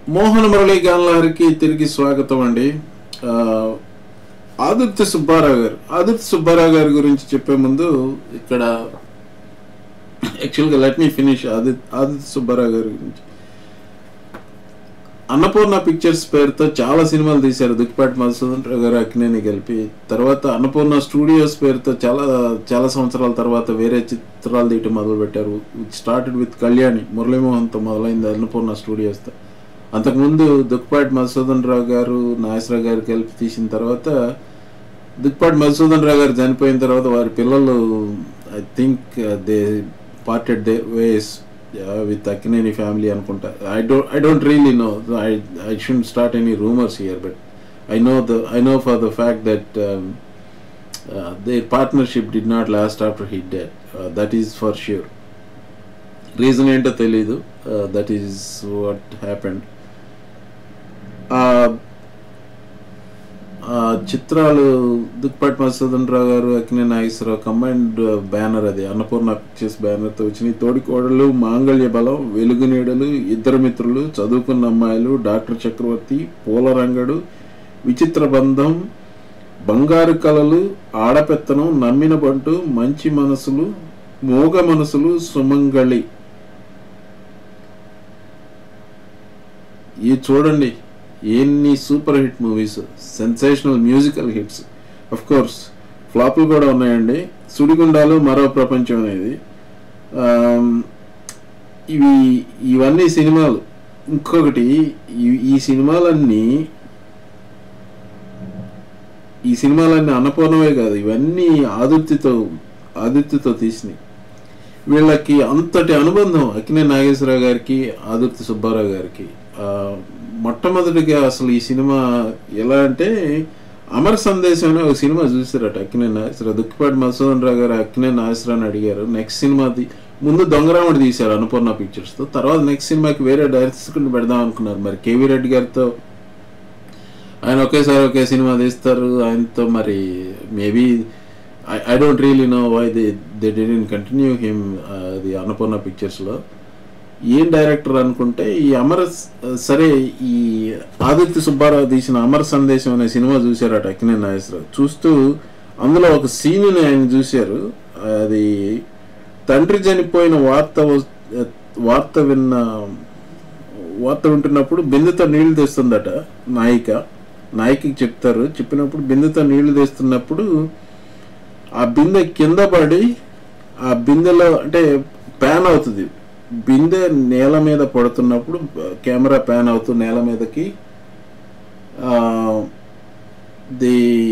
మోహన మురళీ గాన్లహరికి తిరిగి స్వాగతం అండి ఆ, ఆదిత్య సుబ్బారావు గారు ఆదిత్య సుబ్బారావు గారి గురించి చెప్పే ముందు ఇక్కడ యాక్చువల్గా let me finish Adit Aditya Subbarao గారి గురించి అన్నపూర్ణ పిక్చర్స్ పేరుతో చాలా సినిమాలు తీశారు దుక్కిపాటి మధుసూదన్ రావు గారు అక్కినేని కలిపి తర్వాత అన్నపూర్ణ స్టూడియోస్ పేరుతో చాలా చాలా సంవత్సరాల తర్వాత వేరే చిత్రాలు తీయటం మొదలు పెట్టారు స్టార్టెడ్ విత్ కళ్యాణి మురళీమోహన్తో మొదలైంది అన్నపూర్ణ స్టూడియోస్తో అంతకుముందు దుక్కిపాటి మధుసూదన్ రావు గారు నాగేశ్వరరావు గారు కలిపి తీసిన తర్వాత దుక్కిపాటి మధుసూదన్ రావు గారు చనిపోయిన తర్వాత వారి పిల్లలు I think they parted they ways with Akkineni family అనుకుంటా I don't I don't really know I I should start any rumours here but I know the I know for the fact that their partnership did not last after his death that is for sure reason ఏంటో తెలీదు that is what happened ఆ చిత్రాలు దుక్పాటి మధుసూదన్ రావు గారు Akkineni Nageswararao combined banner అది Annapurna pictures బ్యానర్తో వచ్చినాయి తోడికోడలు మాంగళ్య బలం వెలుగు నీడలు ఇద్దరు మిత్రులు చదువుకున్న అమ్మాయిలు డాక్టర్ చక్రవర్తి పూలరంగడు విచిత్ర బంధం బంగారు కళలు ఆడపెత్తనం నమ్మిన బంటు మంచి మనసులు మోగ మనసులు సుమంగళి ఇది చూడండి ఎన్ని super hit movies sensational musical hits of course ఫ్లాపులు కూడా ఉన్నాయండి సుడిగుండాలు మరో ప్రపంచం అనేది ఆమ్, ఇవి ఇవన్నీ సినిమాలు ఇంకొకటి ఈ- ఈ సినిమాలన్నీ ఈ సినిమాలన్నీ అన్నపూర్ణమే కాదు ఇవన్నీ ఆదుర్తితో ఆదుర్తితో తీసినాయి వీళ్ళకి అంతటి అనుబంధం అక్కినే నాగేశ్వరరావు గారికి ఆదుర్తి సుబ్బారావు గారికి ఆ, మొట్టమొదటిగా అసలు ఈ సినిమా ఎలా అంటే అమర సందేశం అనే ఒక సినిమా చూసారట అక్కినే నాగేశ్వరరావు దుక్కిపాటి మధుసూదన్ రావు గారు అక్కినే నాగేశ్వరరావు అడిగారు నెక్స్ట్ సినిమాది ముందు దొంగరాముడు తీశారు అన్నపూర్ణ పిక్చర్స్తో తర్వాత నెక్స్ట్ సినిమాకి వేరే డైరెక్టర్స్ని పెడదాం అనుకున్నారు మరి కేవీ రెడ్డి గారితో ఆయన ఒకేసారి ఒకే సినిమా తీస్తారు ఆయనతో మరి maybe I don't really know why they they didn't continue him the Annapurna పిక్చర్స్లో ఏం డైరెక్టర్ అనుకుంటే ఈ అమర సరే ఈ ఆదిత్య సుబ్బారావు తీసిన అమర సందేశం అనే సినిమా చూశారట అక్కినే నాగేశ్వరరావు చూస్తూ అందులో ఒక సీన్ని ఆయన చూశారు అది తండ్రి చనిపోయిన వార్త వస్- వార్త విన్న వార్త వింటున్నప్పుడు బిందెతో నీళ్లు తెస్తుందట నాయిక నాయికకి చెప్తారు చెప్పినప్పుడు బిందెతో నీళ్లు తెస్తున్నప్పుడు ఆ బిందె కింద పడి ఆ బిందెలో అంటే ప్యాన్ అవుతుంది బిందె నేల మీద పడుతున్నప్పుడు కెమెరా ప్యాన్ అవుతూ నేల మీదకి ఆ, ది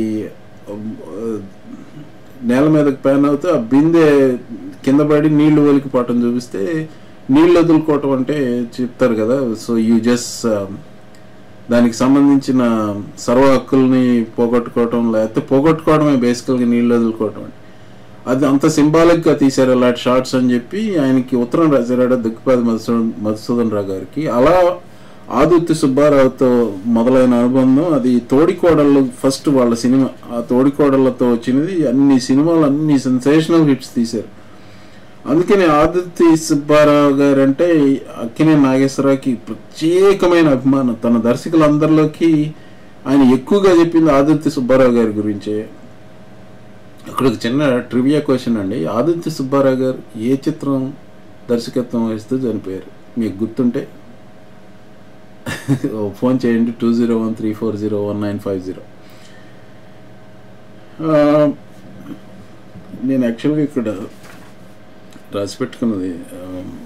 నేల మీదకి ప్యాన్ అవుతూ ఆ బిందె కింద పడి నీళ్లు ఒలికిపోవటం చూపిస్తే నీళ్ళు వదులుకోవటం అంటే చెప్తారు కదా సో యూ జస్ట్ దానికి సంబంధించిన సర్వ హక్కుల్ని పోగొట్టుకోవటం లేకపోతే పోగొట్టుకోవడమే బేసికల్గా నీళ్ళు వదులుకోవటం అంటే అది అంత సింబాలిక్గా తీశారు అలాంటి షార్ట్స్ అని చెప్పి ఆయనకి ఉత్తరం రాశారాడు దుక్కిపాది మధుసూదన్ మధుసూదన్ రావు గారికి అలా ఆదిత్య సుబ్బారావుతో మొదలైన అనుబంధం అది తోడికోడళ్ళు ఫస్ట్ వాళ్ళ సినిమా ఆ తోడికోడళ్ళతో వచ్చినది అన్ని సినిమాలు అన్ని సెన్సేషనల్ హిట్స్ తీశారు అందుకని ఆదిత్య సుబ్బారావు గారు అంటే అక్కినే నాగేశ్వరరావుకి ప్రత్యేకమైన అభిమానం తన దర్శకులందరిలోకి ఆయన ఎక్కువగా చెప్పింది ఆదిత్య సుబ్బారావు గారి గురించే అక్కడ ఒక చిన్న ట్రివియా క్వశ్చన్ అండి ఆదిత్య సుబ్బారావు గారు ఏ చిత్రం దర్శకత్వం వహిస్తూ చనిపోయారు మీకు గుర్తుంటే ఓ ఫోన్ చేయండి two zero one three four zero one nine five zero నేను యాక్చువల్గా ఇక్కడ రాసి పెట్టుకున్నది ఆ,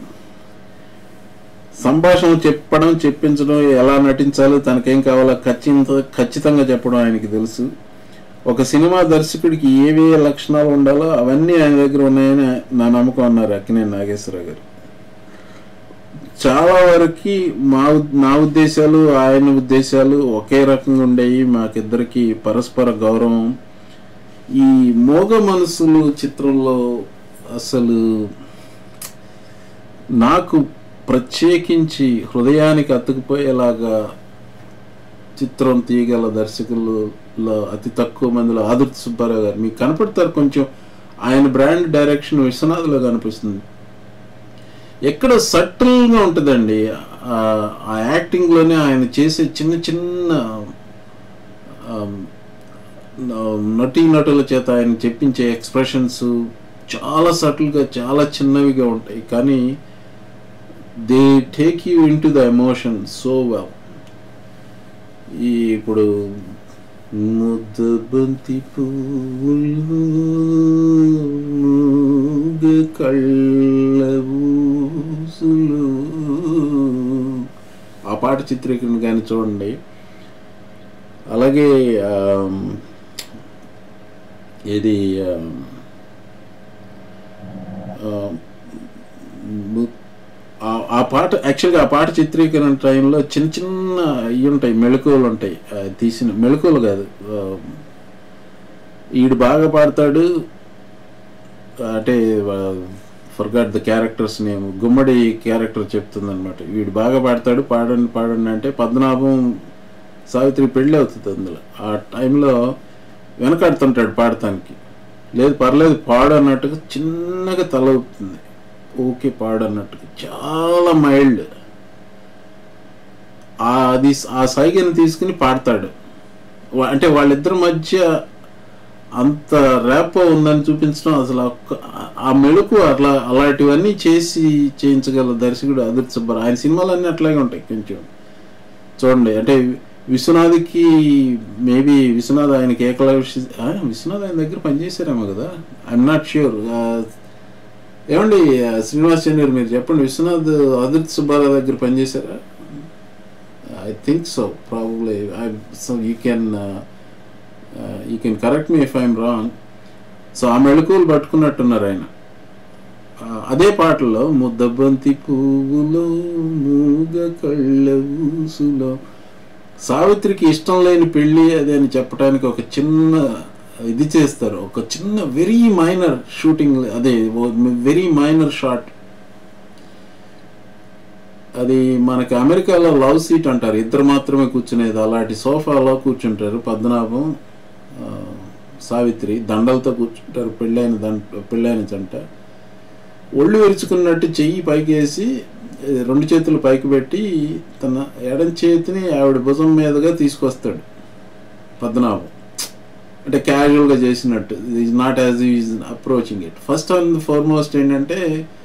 సంభాషణ చెప్పడం చెప్పించడం ఎలా నటించాలో తనకేం కావాలో ఖచ్చితంగా ఖచ్చితంగా చెప్పడం ఆయనకి తెలుసు ఒక సినిమా దర్శకుడికి ఏవే లక్షణాలు ఉండాలో అవన్నీ ఆయన దగ్గర ఉన్నాయని నా నమ్మకం అన్నారు అక్కినేని నాగేశ్వరరావు గారు చాలా వరకు మా ఉద్- నా ఉద్దేశాలు ఆయన ఉద్దేశాలు ఒకే రకంగా ఉండేవి మాకిద్దరికి పరస్పర గౌరవం ఈ మోగ మనసులు చిత్రంలో అసలు నాకు ప్రత్యేకించి హృదయానికి అతుకుపోయేలాగా చిత్రం తీయగల దర్శకులలో అతి తక్కువ మందిలో ఆదుర్తి సుబ్బారావు గారు మీకు కనపడతారు కొంచెం ఆయన బ్రాండ్ డైరెక్షన్ విశ్వనాథ్లో కనిపిస్తుంది ఎక్కడ సటిల్గా ఉంటుందండి ఆ ఆ యాక్టింగ్లోనే ఆయన చేసే చిన్న చిన్న నటీ నటుల చేత ఆయన చెప్పించే ఎక్స్ప్రెషన్స్ చాలా సటిల్గా చాలా చిన్నవిగా ఉంటాయి కానీ they take you in to the emotion so well ఈ ఇప్పుడు ముద్దబంతి పువ్వులు మూగ కళ్ళ ఊసులు ఆ పాట చిత్రీకరణ కానీ చూడండి అలాగే ఆమ్, ఏది ఆమ్, ఆమ్, ము- ఆ- ఆ పాట యాక్చువల్గా ఆ పాట చిత్రీకరణ టైంలో చిన్న చిన్న ఇవి ఉంటాయి మెళకువలు ఉంటాయి ఆ తీసిన మెళకువలు కాదు ఆ, ఈడు బాగా పాడతాడు అంటే forgot the characters name Gummadi character చెప్తుంది అనమాట వీడు బాగా పాడతాడు పాడండి పాడండి అంటే పద్మనాభం సావిత్రి పెళ్ళి అవుతుంది అందులో ఆ టైంలో వెనకాడుతుంటాడు పాడటానికి లేదు పర్లేదు పాడు అన్నట్టుగా చిన్నగా తల ఊపుతుంది ఓకే పాడు అన్నట్టుగా చాలా మైల్డ్ అది ఆ సైగని తీసుకుని పాడతాడు వా- అంటే వాళ్ళిద్దరి మధ్య అంత ర్యాపో ఉందని చూపించడం అసలు ఒక్క- ఆ మెళుకు అట్లా అలాంటివన్నీ చేసి చేయించగల దర్శకుడు అదిర్తి సుబ్బారావు ఆయన సినిమాలన్నీ అట్లాగే ఉంటాయి కొంచెం చూడండి అంటే విశ్వనాథ్కి మేబీ విశ్వనాథ్ ఆయనకి ఏకలవ్య శి- ఆ, విశ్వనాథ్ ఆయన దగ్గర పనిచేశారేమో కదా ఐఎమ్ నాట్ ష్యూర్ ఏమండి ఆ, శ్రీనివాస్ చంద్ర మీరు చెప్పండి విశ్వనాథ్ అదిర్తి సుబ్బారావు దగ్గర పనిచేశారా I think so probably I so you can you can correct me if I'm wrong so ఆ మెళకువలు పట్టుకున్నట్టున్నారు ఆయన ఆ, అదే పాటలో ముద్దబంతి పువ్వులో మూగ కళ్ళ ఊసులో సావిత్రికి ఇష్టం లేని పెళ్ళి అది అని చెప్పడానికి ఒక చిన్న ఇది చేస్తారు ఒక చిన్న వెరీ మైనర్ షూటింగ్ అదే వెరీ మైనర్ షాట్ అది మనకి అమెరికాలో లవ్ సీట్ అంటారు ఇద్దరు మాత్రమే కూర్చునేది అలాంటి సోఫాలో కూర్చుంటారు పద్మనాభం ఆ, సావిత్రి దండలతో కూర్చుంటారు పెళ్ళైన దంట పెళ్ళైన జంట ఒళ్ళు విరుచుకున్నట్టు చెయ్యి పైకి వేసి ఏ, రెండు చేతులు పైకి పెట్టి తన ఎడం చేతిని ఆవిడ భుజం మీదుగా తీసుకొస్తాడు పద్మనాభం అంటే క్యాజువల్గా చేసినట్టు is not as is approaching it first and foremost ఏంటంటే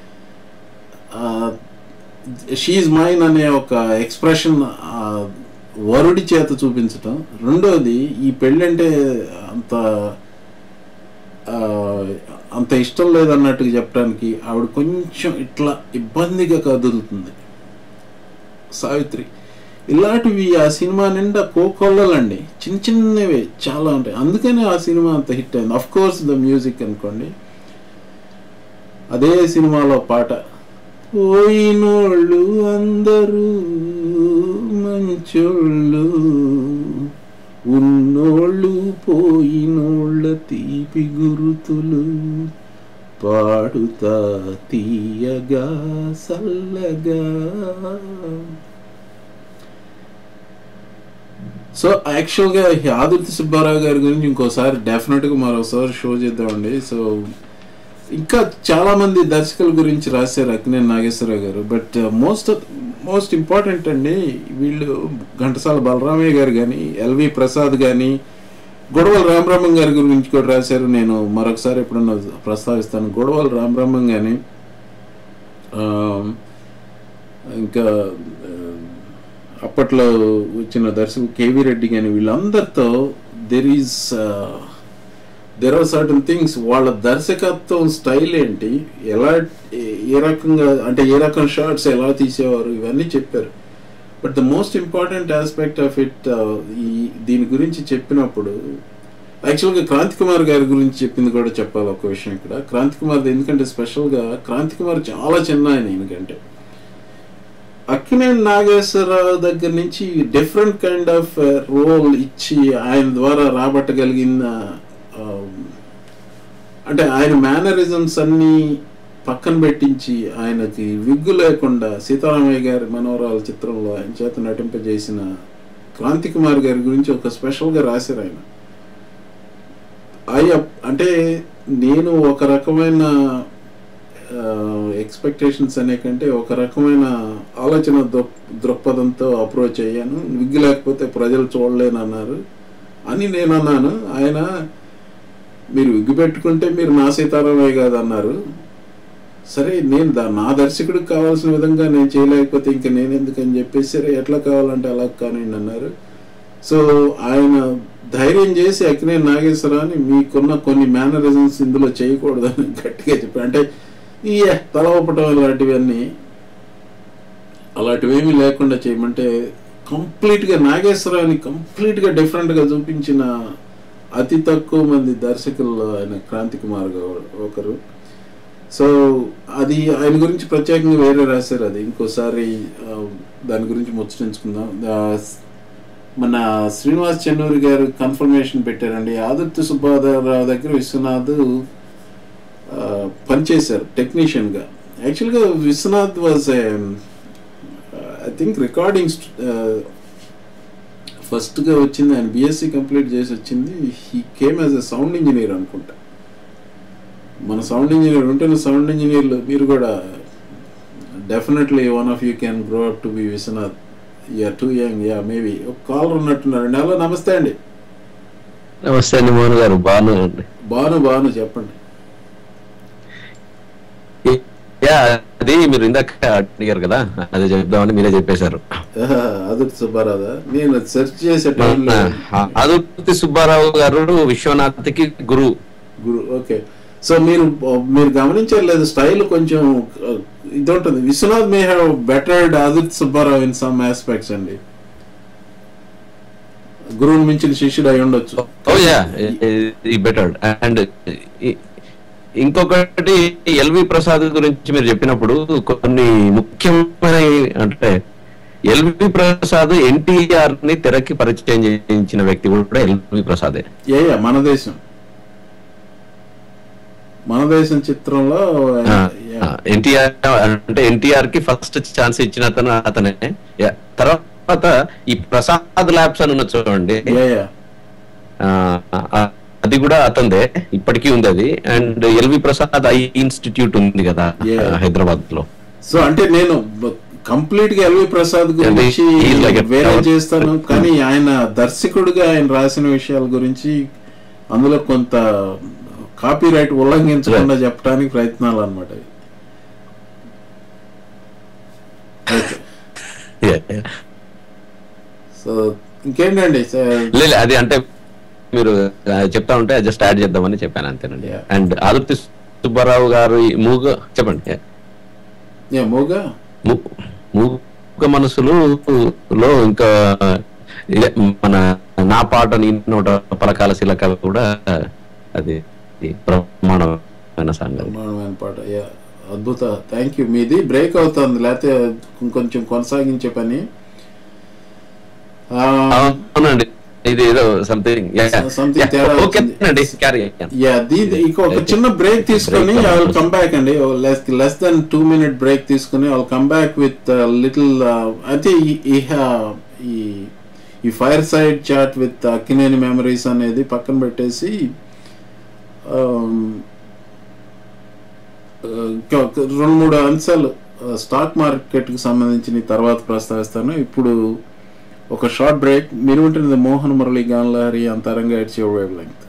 షీఈ్ మైన్ అనే ఒక ఎక్స్ప్రెషన్ వరుడి చేత చూపించటం రెండోది ఈ పెళ్ళంటే అంత ఆ, అంత ఇష్టం లేదన్నట్టుగా చెప్పడానికి ఆవిడ కొంచెం ఇట్లా ఇబ్బందిగా కదులుతుంది సావిత్రి ఇలాంటివి ఆ సినిమా నిండా కోకొల్లలండి చిన్న చిన్నవే చాలా ఉంటాయి అందుకనే ఆ సినిమా అంత హిట్ అయింది అఫ్ కోర్స్ ద మ్యూజిక్ అనుకోండి అదే సినిమాలో పాట పోయినోళ్ళు అందరూ మంచోళ్ళు ఉన్నోళ్ళు పోయినోళ్ళ తీపి గురుతులు పాడుతా తీయగా సల్లగా సో యాక్చువల్గా ఆదిత్య సుబ్బారావు గారి గురించి ఇంకోసారి డెఫినెట్గా మరోసారి షో చేద్దామండి సో ఇంకా చాలా మంది దర్శకుల గురించి రాశారు అక్కినేని నాగేశ్వరరావు గారు బట్ మోస్ట్ మోస్ట్ ఇంపార్టెంట్ అండి వీళ్ళు ఘంటసాల బలరామయ్య గారు కానీ ఎల్వి ప్రసాద్ కానీ గొడవల రామబ్రహ్మం గారి గురించి కూడా రాశారు నేను మరొకసారి ఎప్పుడన్నా ప్రస్తావిస్తాను గొడవల రామబ్రహ్మం కానీ ఇంకా ఆ, అప్పట్లో వచ్చిన దర్శకుడు కేవీ రెడ్డి కానీ వీళ్ళందరితో there is there are certain things వాళ్ళ దర్శకత్వం స్టైల్ ఏంటి ఎలా ఏ- ఏ రకంగా అంటే ఏ రకం షార్ట్స్ ఎలా తీసేవారు ఇవన్నీ చెప్పారు but the most important aspect of it ఈ దీని గురించి చెప్పినప్పుడు యాక్చువల్గా క్రాంతి కుమార్ గారి గురించి చెప్పింది కూడా చెప్పాలి ఒక విషయం ఇక్కడ క్రాంతి కుమార్ ఎందుకంటే స్పెషల్గా క్రాంతి కుమార్ చాలా చిన్న ఆయన ఎందుకంటే అక్కినేని నాగేశ్వరరావు దగ్గర నుంచి డిఫరెంట్ కైండ్ ఆఫ్ రోల్ ఇచ్చి ఆయన ద్వారా రాబట్టగలిగిన ఆ, అంటే ఆయన మేనరిజమ్స్ అన్నీ పక్కన పెట్టించి ఆయనకి విగ్గు లేకుండా సీతారామయ్య గారి మనోరాల చిత్రంలో ఆయన చేత నటింపజేసిన క్రాంతి కుమార్ గారి గురించి ఒక స్పెషల్గా రాశారు ఆయన అయ్య అంటే నేను ఒక రకమైన ఎక్స్పెక్టేషన్స్ అనే కంటే ఒక రకమైన ఆలోచన దృక్- దృక్పథంతో అప్రోచ్ అయ్యాను విగ్గు లేకపోతే ప్రజలు చూడలేను అన్నారు అని నేను అన్నాను ఆయన మీరు విగ్గు పెట్టుకుంటే మీరు నా సీతారామయ్య కాదు అన్నారు సరే నేను దా నా దర్శకుడికి కావాల్సిన విధంగా నేను చేయలేకపోతే ఇంకా నేను ఎందుకని చెప్పేసి సరే ఎట్లా కావాలంటే అలా కానివ్వండి అన్నారు సో ఆయన ధైర్యం చేసి అక్కినే నాగేశ్వరరావుని మీకున్న కొన్ని మేనరిజమ్స్ ఇందులో చేయకూడదని గట్టిగా చెప్పారు అంటే ఈ తల ఊపటం ఇలాంటివన్నీ అలాంటివేమీ లేకుండా చేయమంటే కంప్లీట్గా నాగేశ్వరరావుని కంప్లీట్గా డిఫరెంట్గా చూపించిన అతి తక్కువ మంది దర్శకుల్లో ఆయన క్రాంతి కుమార్ గారు ఒకరు సో అది ఆయన గురించి ప్రత్యేకంగా వేరే రాశారు అది ఇంకోసారి ఆ, దాని గురించి ముచ్చటించుకుందాం ఆ, మన శ్రీనివాస్ చెన్నూరి గారు కన్ఫర్మేషన్ పెట్టారండి ఆదిత్య సుబ్బారావు దగ్గర విశ్వనాథ్ ఆ, పనిచేశారు టెక్నీషియన్గా యాక్చువల్గా Viswanath was I think recording ఫస్ట్గా వచ్చింది ఆయన బిఎస్సి కంప్లీట్ చేసి వచ్చింది he came as a sound engineer అనుకుంటా మన సౌండ్ ఇంజనీర్ ఉంటున్న సౌండ్ ఇంజనీర్లు మీరు కూడా definitely one of you can grow up to be Viswanath ya too young ya maybe ఒక కాలర్ ఉన్నట్టున్నారండి హలో నమస్తే అండి నమస్తే అండి మోహన్ గారు బాగున్నానండి బాను బాను చెప్పండి యా అది మీరు ఇందాక అడిగారు కదా అదే చెప్దామని మీరే చెప్పేశారు అదుర్తి సుబ్బారాదా నేను సెర్చ్ చేసే మన టైంలో అదుర్తి సుబ్బారావు గారు విశ్వనాథ్కి గురువు గురు ఓకే సో మీరు మీరు గమనించారు లేదు స్టైల్ కొంచెం ఆ, ఇది ఉంటుంది Viswanath may have bettered Aditya Subbarao in some aspects అండి గురువుని మించిన శిష్యుడు అయి ఉండొచ్చు ఓ యా ఈ బెటర్ అండ్ ఇంకొకటి ఎల్వి ప్రసాద్ గురించి మీరు చెప్పినప్పుడు కొన్ని ముఖ్యమైన అంటే ఎల్వి ప్రసాద్ ఎన్టీఆర్ ని తెరకి పరిచయం చేయించిన వ్యక్తి కూడా ఎల్వి ప్రసాదే ఏ ఏ, మన దేశం మన దేశం చిత్రంలో యా. ఎన్టీఆర్ అంటే ఎన్టీఆర్ కి ఫస్ట్ ఛాన్స్ ఇచ్చిన అతను అతనే Yeah. తర్వాత ఈ ప్రసాద్ ల్యాబ్స్ అని ఉన్న చూడండి యా, యా. ఆ, ఆ, అది కూడా అతందే ఇప్పటికీ ఉంది అది and LV Prasad eye institute ఉంది కదా Yeah. హైదరాబాద్ లో సో అంటే నేను కంప్లీట్ గా ఎల్వి ప్రసాద్ గురించి he's like a వేరే tower. చేస్తాను కానీ ఆయన దర్శకుడిగా ఆయన రాసిన విషయాల గురించి అందులో కొంత కాపీ రైట్ ఉల్లంఘించకుండా చెప్పడానికి ప్రయత్నాలు అనమాట Yeah, yeah. సో ఇంకేంటండి స- లేదు అది అంటే మీరు ఆ, చెప్తా ఉంటే జస్ట్ యాడ్ చేద్దామని చెప్పాను అంతేనండి Yeah. అండ్ ఆదిత్య సుబ్బారావు గారు ఈ మూగ చెప్పండి Yeah. ఏ మూగా ము- మూగ మనసులు లో ఇంకా ఇదే మన నా పాట నీ నోట పలకాల శిలక కూడా అది ప్రమాణమైన సాంగ్ అది. బ్రహ్మాండమైన పాట యా అద్భుత థ్యాంక్ యూ మీది బ్రేక్ అవుతుంది లేకపోతే కొంచెం కొనసాగించే పని ఆ, అవునండి ఇది ఏదో సంథింగ్ Something తేడా ఓకే వచ్చింది. అండి క్యారీ యా దీని ఇంకో ఒక చిన్న బ్రేక్ తీసుకొని Break. I will come back అండి less less than two minute break తీసుకుని I come back with little అయితే ఈ- ఈ హా- ఈ ఈ fireside chat with Akkineni memories అనేది పక్కన పెట్టేసి um, uh, ఇంకా ఒక రెండు మూడు అంశాలు స్టాక్ మార్కెట్కి సంబంధించిన తర్వాత ప్రస్తావిస్తాను ఇప్పుడు ఒక షార్ట్ బ్రేక్ మీరు ఉంటుంది మోహన్ మురళి గాన్లహరి అంతరంగా ఇట్స్ యువర్ వేవ్ లెంగ్త్